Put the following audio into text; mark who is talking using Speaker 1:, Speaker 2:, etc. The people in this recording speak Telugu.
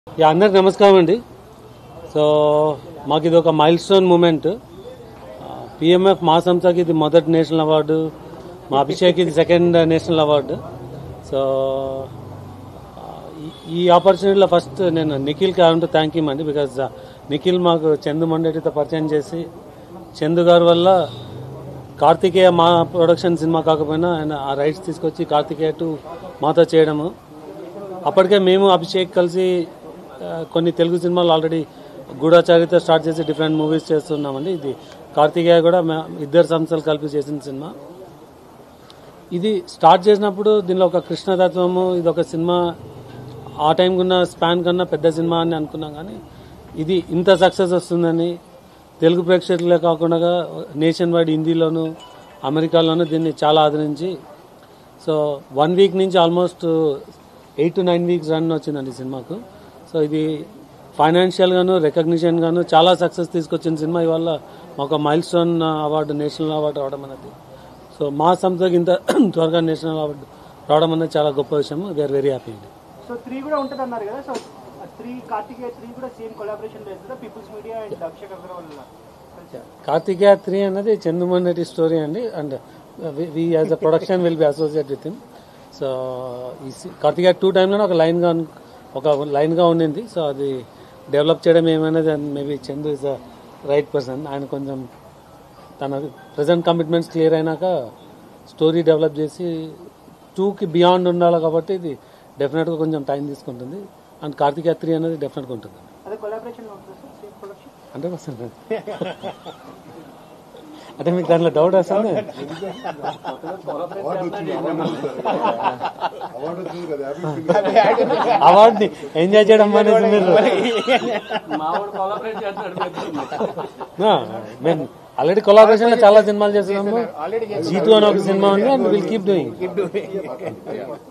Speaker 1: యా అందరికి నమస్కారం అండి సో మాకు ఇది ఒక మైల్ స్టోన్ మూమెంట్ పిఎంఎఫ్ మా సంస్థకి ఇది మొదటి నేషనల్ అవార్డు మా అభిషేక్ ఇది సెకండ్ నేషనల్ అవార్డు సో ఆ, ఈ- ఈ ఆపర్చునిటీలో ఫస్ట్ నేను నిఖిల్ కావాలంటే థ్యాంక్ యూ అండి బికాజ్ నిఖిల్ మాకు చందు మండేటితో పరిచయం చేసి చందు గారి వల్ల కార్తికేయ మా ప్రొడక్షన్ సినిమా కాకపోయినా ఆయన ఆ రైట్స్ తీసుకొచ్చి కార్తికేయ టూ మాతో చేయడము అప్పటికే మేము అభిషేక్ కలిసి ఆ, కొన్ని తెలుగు సినిమాలు ఆల్రెడీ గూఢాచారితో స్టార్ట్ చేసి డిఫరెంట్ మూవీస్ చేస్తున్నామండి ఇది కార్తికేయ కూడా మా- ఇద్దరు సంస్థలు కలిపి చేసిన సినిమా ఇది స్టార్ట్ చేసినప్పుడు దీనిలో ఒక కృష్ణతత్వము ఇది ఒక సినిమా ఆ టైం ఉన్న స్పాన్ కన్నా పెద్ద సినిమా అని అనుకున్నాం కానీ ఇది ఇంత సక్సెస్ వస్తుందని తెలుగు ప్రేక్షకులే కాకుండా నేషన్ వైడ్ హిందీలోను అమెరికాలోను దీన్ని చాలా ఆదరించి సో వన్ వీక్ నుంచి almost eight to nine weeks run వచ్చిందండి ఈ సినిమాకు సో ఇది ఫైనాన్షియల్ గాను రికగ్నిషన్ గాను చాలా సక్సెస్ తీసుకొచ్చిన సినిమా ఇవాళ ఒక milestone award national award రావడం అనేది సో మా సంస్థకి ఇంత త్వరగా నేషనల్ అవార్డు రావడం అనేది చాలా గొప్ప విషయం వీఆర్ వెరీ హ్యాపీ అండి
Speaker 2: సో త్రీ కూడా ఉంటుంది అన్నారు కదా సో త్రీ కార్తికేయ త్రీ కూడా సేమ్ కొలాబరేషన్ చేస్తుందా పీపుల్స్ మీడియా అండ్ అభిషేక్ అగర్వాల్ కలిసి
Speaker 1: కార్తికేయ త్రీ అనేది చందుమన్ రెడ్డి స్టోరీ అండి and we as a production will be associate with him so ఈ సి- కార్తికేయ టూ టైంలో ఒక లైన్గా ఒక లైన్గా ఉండింది సో అది డెవలప్ చేయడం ఏమైనది maybe Chandu is a right person ఆయన కొంచెం తన ప్రజెంట్ కమిట్మెంట్స్ క్లియర్ అయినాక స్టోరీ డెవలప్ చేసి టూకి బియాండ్ ఉండాలి కాబట్టి ఇది డెఫినెట్గా కొంచెం టైం తీసుకుంటుంది అండ్ కార్తికేయ త్రీ అనేది డెఫినెట్గా ఉంటుంది
Speaker 2: అదే కొలాబరేషన్ ఉంటుంది sir same production
Speaker 1: hundred percent అంటే మీకు దాంట్లో డౌట్ వస్తుంది అవార్డుని ఎంజాయ్ చేయడం అనేది మీరు ఆ, మేము ఆల్రెడీ కొలాబరేషన్ లో చాలా సినిమాలు చేస్తున్నాము జీ టూ అని ఒక సినిమా ఉంది అండ్ విల్ కీప్ డూయింగ్